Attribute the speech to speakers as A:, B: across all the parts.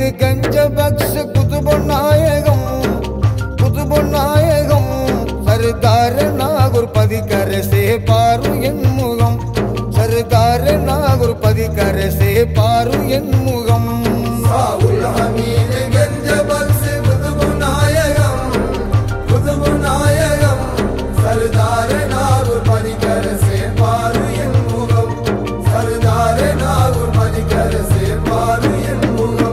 A: கஞ்ச பக்ஸ் குதுபு நாயகம் குதுபு நாயகம் சர்தார நாகூர் பதிக்கரசே பாரு என் முகம் சர்தார நாகூர் பதிக்கரசே பாரு என் முகம்
B: சாவுல் ஹமீது கஞ்ச பக்ஸ் குதுபு நாயகம் குதுபு நாயகம் சர்தார நாகூர் பதிக்கர சேர்ப்பாரு என் முகம் சர்தார நாகூர் பதிக்கர சேர்ப்பாரு என் முகம்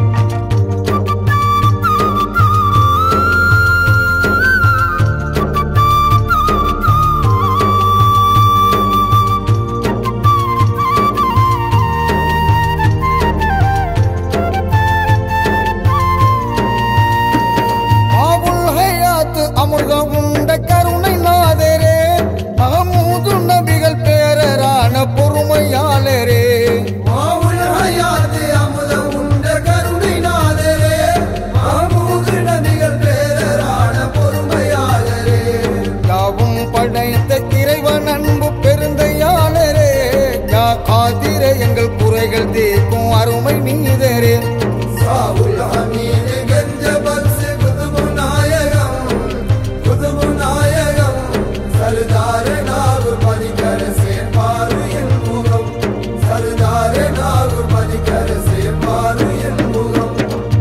A: ஆவுல் ஹயாத் அமிர்தம் உண்ட கருணை நாதரே மகமூது நபிகள் பேரரான பொறுமையாளரே
B: மாவுல் ஹயாத்து அமுதம் உண்ட கருணை நாதரே மாமூது நபிகள் பேரரான பொறுமையாளரே
A: யாவும் படைத்த இறைவன் அன்பு பெருந்தையாளரே யா காதிரே எங்கள் குறைகள் தீர்க்கும் அருமை நீதரே
B: சாவுல் ஹமீது கஞ்ச பக்ஸ் குதுபு நாயகம் குதுபு நாயகம் சர்தார நாகூர் பதிக்கர சேர்ப்பாரு என் முகம் சர்தார நாகூர் பதிக்கர சேர்ப்பாரு என் முகம்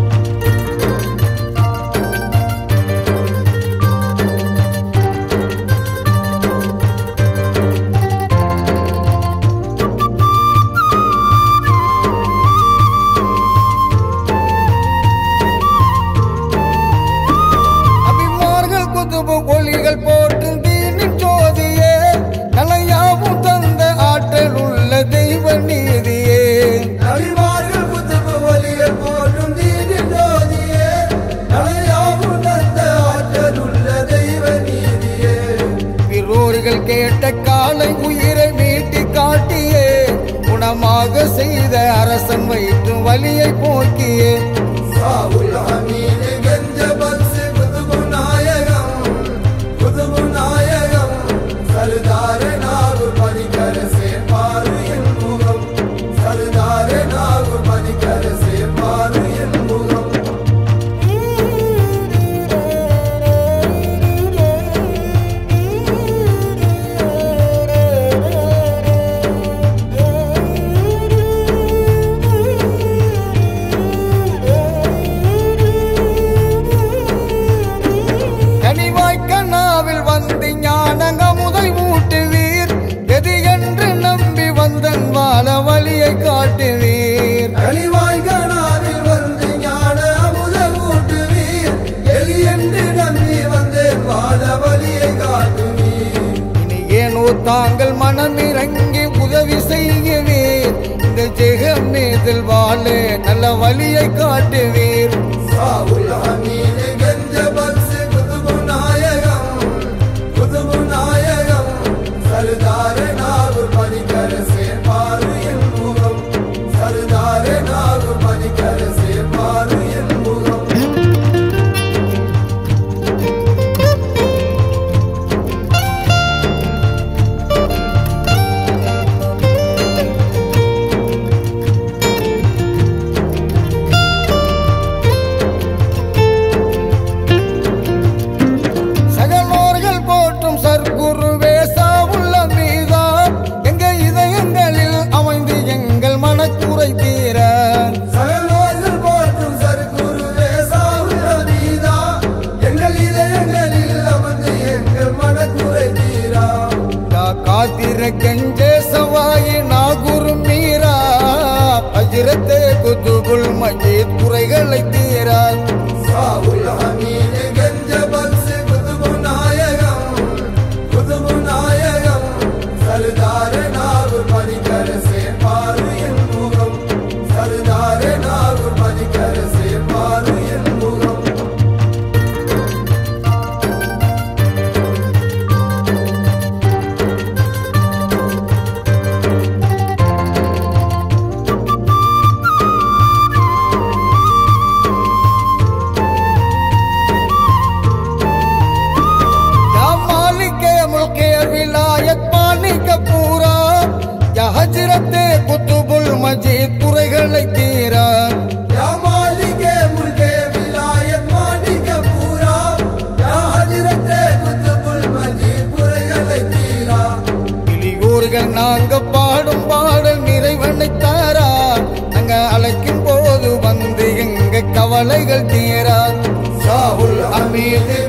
A: அபிமார்கள் குதுபு ஒளிகள் போற்றும் தீனின் ஜோதியே நலையாவும் தந்த ஆற்றல் உள்ள தெய்வ நீதியே
B: நபிமார்கள் குத்துபு ஒலிகள் போற்றும் தீனின் ஜோதியே நலையாவும் தந்த ஆற்றலுள்ள தெய்வ நீதியே
A: பிறோர்கள் கேட்ட காலை உயிரை மீட்டி காட்டியே குணமாக செய்த அரசன் வயிற்று வலியை போக்கியே
B: சாவுல் ஹமீது கஞ்ச பக்ஸ் குதுபு நாயகம் குதுபு நாயகம் சர்தார நாகூர் பதிக்கர சேர்ப்பாரு என் முகம் சர்தார நாகூர் பதிக்கர சேர்ப்பாரு என் முகம்
A: கனிவாய் கண்ணாவில் வந்து ஞானங்க முதை ஊட்டுவீர் எது என்று நம்பி வந்தன் வாழ வழியை காட்டுவீர்
B: கனிவாய் கனாவில் வந்து ஞான அமுத ஊட்டுவீர் எலி என்று நம்பி வந்தேன் வாழ வழியை காட்டுவீர்
A: இனி ஏனோ தாங்கள் மனமிறங்கி உதவி செய்யுவீர் இந்த ஜெகமேதில் வாழ நல்ல வழியை காட்டுவீர்
B: சாவுல் ஹமீது கஞ்ச பக்ஸ் குதுபு நாயகம் குதுபு நாயகம் சர்தார நாகூர் பதிக்கர சேர்ப்பாரு என் முகம் சர்தார நாகூர் பதிக்கர சேர்ப்பாரு என் முகம்
A: சகலோர்கள் போற்றும் சர்க்குருவே சாவுள்ள மீதா எங்க இதயங்களில் அமைந்து எங்கள் மனக்குறை தீர
B: சகலோர்கள் போற்றும் சர்க்குருவே சாவுல் ஹமீதா எங்கள் இதயங்களில் அமர்ந்து எங்கள் மனக்குறை தீரா
A: யா காத்திர கெஞ்சே சவாயி நாகுரு மீரா அஜிரத்தே குதுபுல் மஜீத் குறைகளை தீரா
B: சாவுல் ஹமீது கஞ்ச பக்ஸ் குதுபு நாயகம் குதுபு நாயகம் சர்தார நாகூர் பதிக்கர சேர்ப்பாரு என் முகம் சர்தார நாகூர் பதிக்கர சேர்ப்பாரு என் முகம்
A: கவலைகள் தீரா
B: சாவுல் அமீது